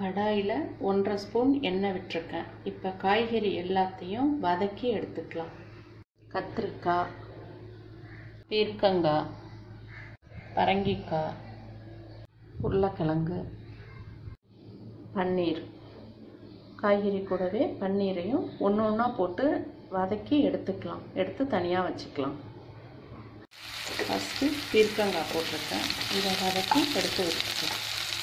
கடாயில் ஒன்றரை ஸ்பூன் எண்ணெய் விட்டுருக்கேன் இப்போ காய்கறி எல்லாத்தையும் வதக்கி எடுத்துக்கலாம் கத்திரிக்காய் பீர்க்கங்காய் பரங்கிக்காய் உருளைக்கிழங்கு பன்னீர் காய்கறி கூடவே பன்னீரையும் ஒன்று ஒன்றா போட்டு வதக்கி எடுத்துக்கலாம் எடுத்து தனியாக வச்சுக்கலாம் ஃபஸ்ட்டு பீர்க்கங்காய் போட்டிருக்கேன் இதை வதக்கி எடுத்து வச்சுக்கலாம்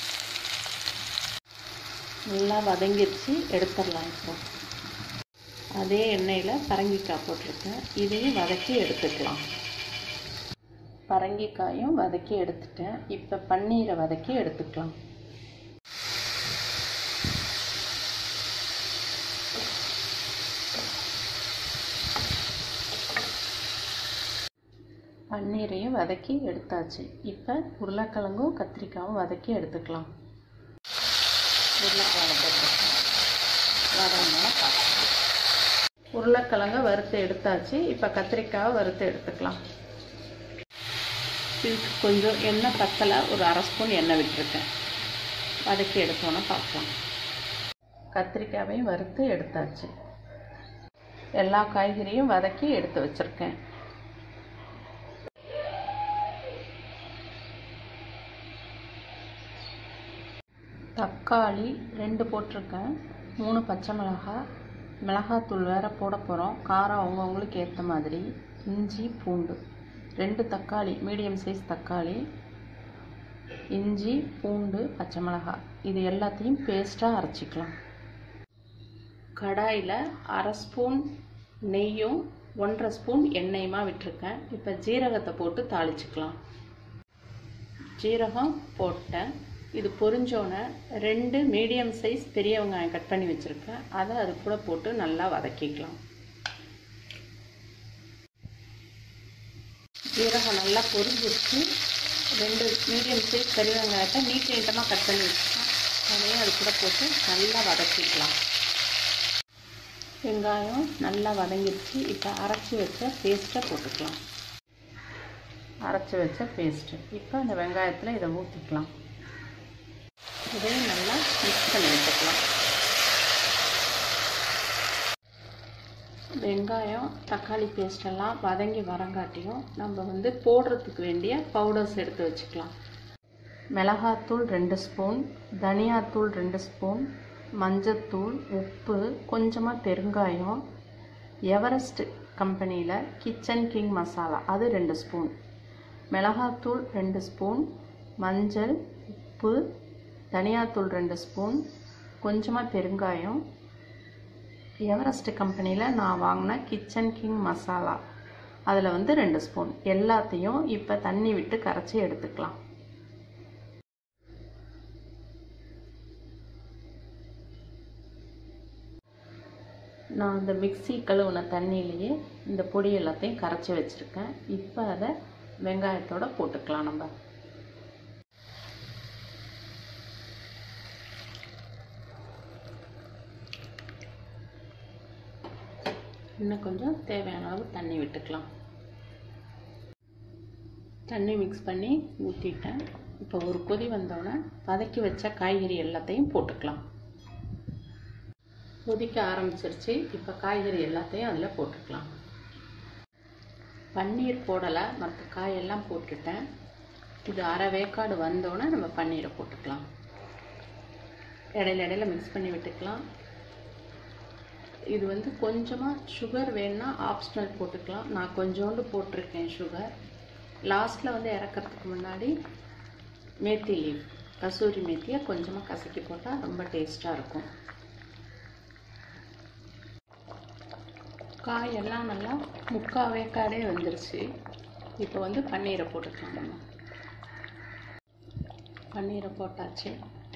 நல்லா வதங்கிருச்சு எடுத்துடலாம் இப்போ அதே எண்ணெயில் பரங்கிக்காய் போட்டிருக்கேன் இதையும் வதக்கி எடுத்துக்கலாம் பரங்கிக்காயும் வதக்கி எடுத்துட்டேன் இப்போ பன்னீரை வதக்கி எடுத்துக்கலாம் பன்னீரையும் வதக்கி எடுத்தாச்சு இப்போ உருளைக்கிழங்கும் கத்திரிக்காயும் வதக்கி எடுத்துக்கலாம் உருளைக்கிழங்கு போட்டுருக்கேன் வதங்கினா பார்க்கலாம் உருளைக்கிழங்க வறுத்து எடுத்தாச்சு இப்போ கத்திரிக்காவை வறுத்து எடுத்துக்கலாம் இதுக்கு கொஞ்சம் எண்ணெய் பத்தலை ஒரு அரை ஸ்பூன் எண்ணெய் விட்டுருக்கேன் வதக்கி எடுத்தோன்னே பார்க்கலாம் கத்திரிக்காவையும் வறுத்து எடுத்தாச்சு எல்லா காய்கறியும் வதக்கி எடுத்து வச்சுருக்கேன் தக்காளி ரெண்டு போட்டிருக்கேன் மூணு பச்சை மிளகாய் மிளகாத்தூள் வேறு போட போகிறோம் காரம் அவங்கவுங்களுக்கு ஏற்ற மாதிரி இஞ்சி பூண்டு ரெண்டு தக்காளி மீடியம் சைஸ் தக்காளி இஞ்சி பூண்டு பச்சை மிளகாய் இது எல்லாத்தையும் பேஸ்ட்டாக அரைச்சிக்கலாம் கடாயில் அரை ஸ்பூன் நெய்யும் ஒன்றரை ஸ்பூன் எண்ணெயுமா விட்டுருக்கேன் இப்போ ஜீரகத்தை போட்டு தாளிச்சுக்கலாம் ஜீரகம் போட்டேன் இது பொரிஞ்சோன்னே ரெண்டு மீடியம் சைஸ் பெரிய வெங்காயம் கட் பண்ணி வச்சுருக்கேன் அதை அது கூட போட்டு நல்லா வதக்கிக்கலாம் ஜீரகம் நல்லா பொரிஞ்சிருச்சு ரெண்டு மீடியம் சைஸ் பெரிய வெங்காயத்தை நீட் நீட்டமாக கட் பண்ணி வச்சுருக்கேன் அதையும் அது கூட போட்டு நல்லா வதக்கிக்கலாம் வெங்காயம் நல்லா வதங்கிருச்சு இப்போ அரைச்சி வச்ச பேஸ்ட்டை போட்டுக்கலாம் அரைச்சி வச்ச பேஸ்ட்டு இப்போ அந்த வெங்காயத்தில் இதை ஊற்றிக்கலாம் இதையும் நல்லா மிக்ஸ் பண்ணி வச்சுக்கலாம் வெங்காயம் தக்காளி பேஸ்டெல்லாம் வதங்கி வரங்காட்டியும் நம்ம வந்து போடுறதுக்கு வேண்டிய பவுடர்ஸ் எடுத்து வச்சுக்கலாம் மிளகாத்தூள் ரெண்டு ஸ்பூன் தனியாத்தூள் ரெண்டு ஸ்பூன் மஞ்சத்தூள் உப்பு கொஞ்சமாக பெருங்காயம் எவரெஸ்ட் கம்பெனியில் கிச்சன் கிங் மசாலா அது ரெண்டு ஸ்பூன் மிளகாத்தூள் ரெண்டு ஸ்பூன் மஞ்சள் உப்பு தனியாத்தூள் ரெண்டு ஸ்பூன் கொஞ்சமாக பெருங்காயம் எவரெஸ்ட் கம்பெனியில் நான் வாங்கின கிச்சன் கிங் மசாலா அதில் வந்து ரெண்டு ஸ்பூன் எல்லாத்தையும் இப்போ தண்ணி விட்டு கரைச்சி எடுத்துக்கலாம் நான் இந்த மிக்சி கழுவுன தண்ணியிலேயே இந்த பொடி எல்லாத்தையும் கரைச்சி வச்சுருக்கேன் இப்போ அதை வெங்காயத்தோடு போட்டுக்கலாம் நம்ம இன்னும் கொஞ்சம் தேவையான அளவு தண்ணி விட்டுக்கலாம் தண்ணி மிக்ஸ் பண்ணி ஊற்றிட்டேன் இப்போ ஒரு கொதி வந்தோடனே வதக்கி வச்ச காய்கறி எல்லாத்தையும் போட்டுக்கலாம் கொதிக்க ஆரம்பிச்சிருச்சு இப்போ காய்கறி எல்லாத்தையும் அதில் போட்டுக்கலாம் பன்னீர் போடலை மற்ற காயெல்லாம் போட்டுட்டேன் இது அரை வேக்காடு வந்தோடனே நம்ம பன்னீரை போட்டுக்கலாம் இடையில இடையில மிக்ஸ் பண்ணி விட்டுக்கலாம் இது வந்து கொஞ்சமாக சுகர் வேணுன்னா ஆப்ஷனல் போட்டுக்கலாம் நான் கொஞ்சோண்டு போட்டிருக்கேன் சுகர் லாஸ்ட்டில் வந்து இறக்கிறதுக்கு முன்னாடி மேத்தி லீவ் கசூரி மேத்தியை கொஞ்சமாக கசக்கி போட்டால் ரொம்ப டேஸ்ட்டாக இருக்கும் காயெல்லாம் நல்லா முக்கால் வேக்காடே வந்துருச்சு இப்போ வந்து பன்னீரை போட்டுக்கலாம் நம்ம பன்னீரை போட்டாச்சு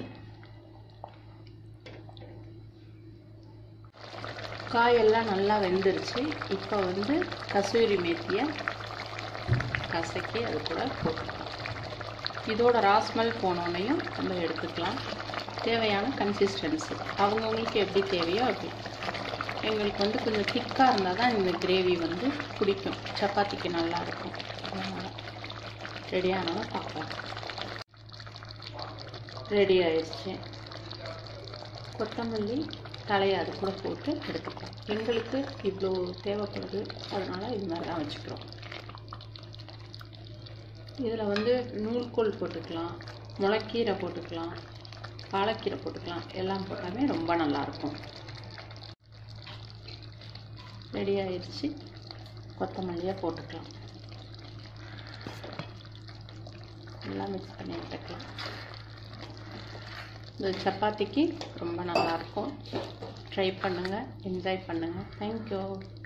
காயெல்லாம் நல்லா வெந்துருச்சு இப்போ வந்து கசூரி மேத்தியை கசக்கி அது கூட போட்டுக்கலாம் இதோட ராஸ்மல் போனோன்னையும் நம்ம எடுத்துக்கலாம் தேவையான கன்சிஸ்டன்சி அவங்கவுங்களுக்கு எப்படி தேவையோ அப்படி எங்களுக்கு வந்து கொஞ்சம் திக்காக இருந்தால் தான் இந்த கிரேவி வந்து பிடிக்கும் சப்பாத்திக்கு நல்லா இருக்கும் அதனால் ரெடி ஆனதை பார்க்கலாம் ரெடி ஆயிடுச்சு கொத்தமல்லி தலையை அது கூட போட்டு எடுத்துக்கலாம் எங்களுக்கு இவ்வளோ தேவைப்படுது அதனால் இது மாதிரி தான் வச்சுக்கிறோம் இதில் வந்து நூல்கோல் போட்டுக்கலாம் முளைக்கீரை போட்டுக்கலாம் பாலக்கீரை போட்டுக்கலாம் எல்லாம் போட்டாலுமே ரொம்ப நல்லாயிருக்கும் ரெடி ஆயிடுச்சு கொத்தமல்லியை போட்டுக்கலாம் நல்லா மிக்ஸ் பண்ணி விட்டுக்கலாம் இந்த சப்பாத்திக்கு ரொம்ப நல்லாயிருக்கும் ட்ரை பண்ணுங்கள் என்ஜாய் பண்ணுங்கள் தேங்க்யூ